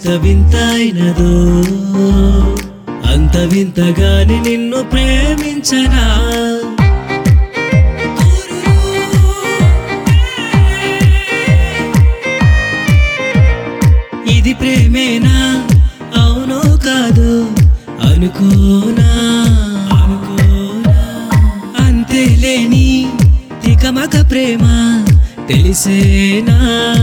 వింత అయినదో అంత వింతగాని నిన్ను ప్రేమించనా ఇది ప్రేమేనా అవునో కాదు అనుకోనా అనుకోనా అంతేలేని తికమక ప్రేమ తెలిసేనా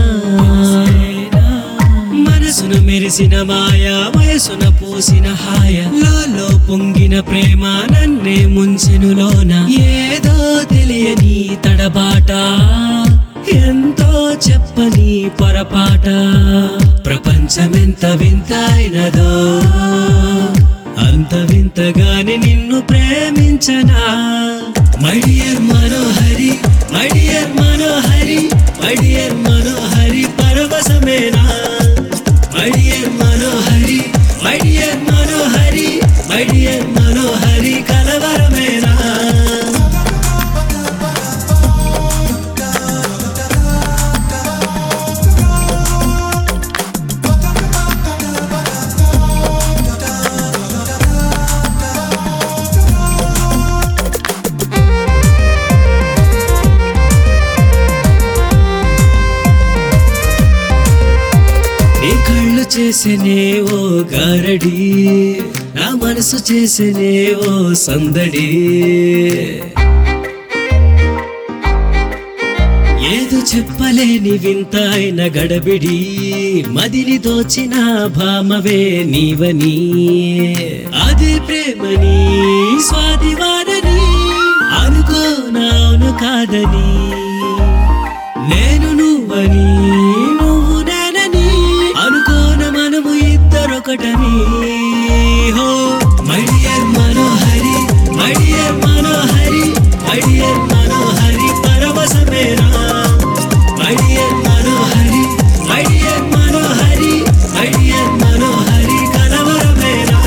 మనసును మెరిసిన మాయ వయసున పూసిన హాయ లాలో పొంగిన ప్రేమ నన్నే ముంచెనులోన ఏదో తెలియని తడబాట ఎంతో చెప్పని పొరపాట ప్రపంచమెంత వింత అయినదో అంత వింతగాని నిన్ను ప్రేమించనా మడియర్ మనోహరి మడియర్ మనోహరి మడియర్ మనోహరి పరవశమేనా మడియర్ మనోహరి మడియర్ మనోహరి మడియర్ మనోహరి కలవరమేనా నీ కళ్ళు చేసేనే ఓ గారడి నా మనసు చేసేనే ఓ సందడి ఏదో చెప్పలేని వింత అయిన గడబిడి మదిని దోచిన భామవే నీవని అదే ప్రేమని స్వాదివారని అనుకోనాను కాదని నేను నువ్వని నువ్వు నేనని అనుకోన మనము ఇద్దరొకటని హో మడియర్ మనోహరి మడియర్ మనోహరి మడియర్ మనోహరి పరవశమేనా మడియర్ మనోహరి మడియర్ మనోహరి మడియర్ మనోహరి కలవరమేనా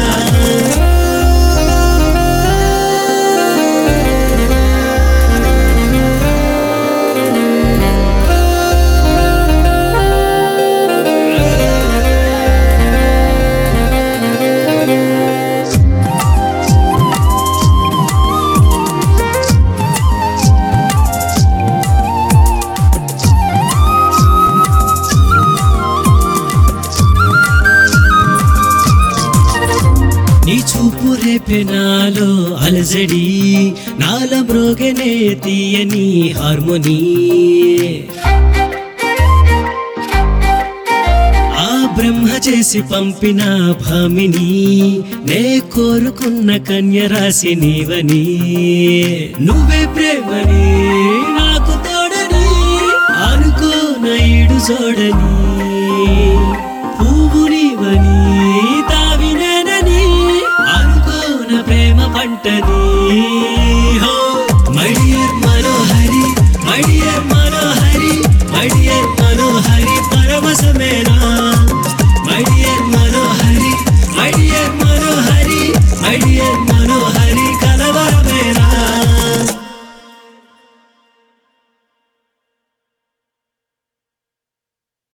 నీ చూపు రేపే నాలో అలజడి నాల మ్రోగనే తీయని హార్మోని ఆ బ్రహ్మ చేసి పంపిన భామిని నే కోరుకున్న కన్య రాసి నీవని నువ్వే ప్రేమని నాకు తోడని అనుకోన ఈడు చూడని పువ్వు నీవని తావినేనని అనుకోన ప్రేమ పంటని హో మడియర్ మనోహరి మడియర్ మనోహరి మడియర్ మనోహరి పరవశమేనా